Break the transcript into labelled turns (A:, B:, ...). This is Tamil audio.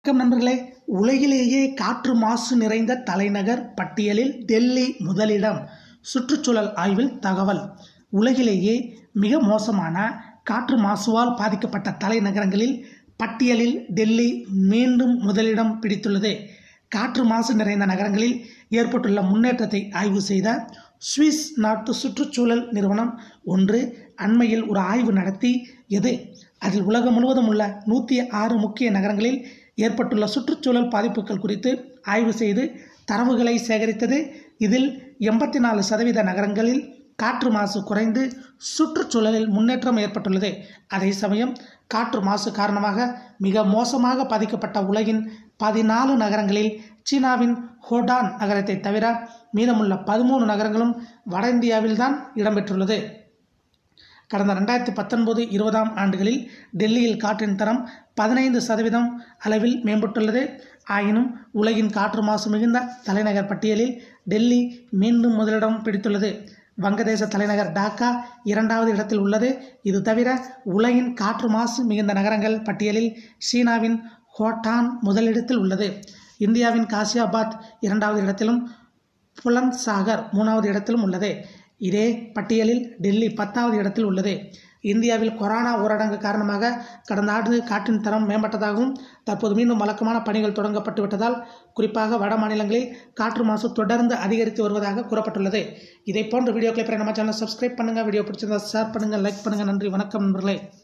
A: வணக்கம் நண்பர்களே உலகிலேயே காற்று மாசு நிறைந்த தலைநகர் பட்டியலில் டெல்லி முதலிடம் சுற்றுச்சூழல் ஆய்வில் தகவல் உலகிலேயே மிக மோசமான காற்று மாசுவால் பாதிக்கப்பட்ட தலைநகரங்களில் பட்டியலில் டெல்லி மீண்டும் முதலிடம் பிடித்துள்ளது காற்று மாசு நிறைந்த நகரங்களில் ஏற்பட்டுள்ள முன்னேற்றத்தை ஆய்வு செய்த சுவிஸ் நாட்டு சுற்றுச்சூழல் நிறுவனம் ஒன்று அண்மையில் ஒரு ஆய்வு நடத்தி எது அதில் உலகம் முழுவதும் உள்ள நூற்றி ஆறு முக்கிய நகரங்களில் ஏற்பட்டுள்ள சுற்றுச்சூழல் பாதிப்புகள் குறித்து ஆய்வு செய்து தரவுகளை சேகரித்தது இதில் எண்பத்தி நாலு சதவீத நகரங்களில் காற்று மாசு குறைந்து சுற்றுச்சூழலில் முன்னேற்றம் ஏற்பட்டுள்ளது அதே சமயம் காற்று மாசு காரணமாக மிக மோசமாக பாதிக்கப்பட்ட உலகின் பதினாலு நகரங்களில் சீனாவின் ஹோடான் நகரத்தை தவிர மீதமுள்ள பதிமூணு நகரங்களும் வட இந்தியாவில்தான் இடம்பெற்றுள்ளது கடந்த ரெண்டாயிரத்தி பத்தொன்பது இருபதாம் ஆண்டுகளில் டெல்லியில் காற்றின் தரம் பதினைந்து சதவீதம் அளவில் மேம்பட்டுள்ளது ஆயினும் உலகின் காற்று மாசு மிகுந்த தலைநகர் பட்டியலில் டெல்லி மீண்டும் முதலிடம் பிடித்துள்ளது வங்கதேச தலைநகர் டாக்கா இரண்டாவது இடத்தில் உள்ளது இது தவிர உலகின் காற்று மாசு மிகுந்த நகரங்கள் பட்டியலில் சீனாவின் ஹோட்டான் முதலிடத்தில் உள்ளது இந்தியாவின் காசியாபாத் இரண்டாவது இடத்திலும் புலந்த் சாகர் மூணாவது இடத்திலும் உள்ளது இதே பட்டியலில் டெல்லி பத்தாவது இடத்தில் உள்ளது இந்தியாவில் கொரோனா ஊரடங்கு காரணமாக கடந்த ஆண்டு காற்றின் தரம் மேம்பட்டதாகவும் தற்போது மீண்டும் வழக்கமான பணிகள் தொடங்கப்பட்டு விட்டதால் குறிப்பாக வட மாநிலங்களில் காற்று மாசு தொடர்ந்து அதிகரித்து வருவதாக கூறப்பட்டுள்ளது இதை போன்ற வீடியோக்களை பெற நம்ம சேனல் சப்ஸ்கிரைப் பண்ணுங்கள் வீடியோ பிடிச்சிருந்தா ஷேர் பண்ணுங்கள் லைக் பண்ணுங்கள் நன்றி வணக்கம் நண்பர்களே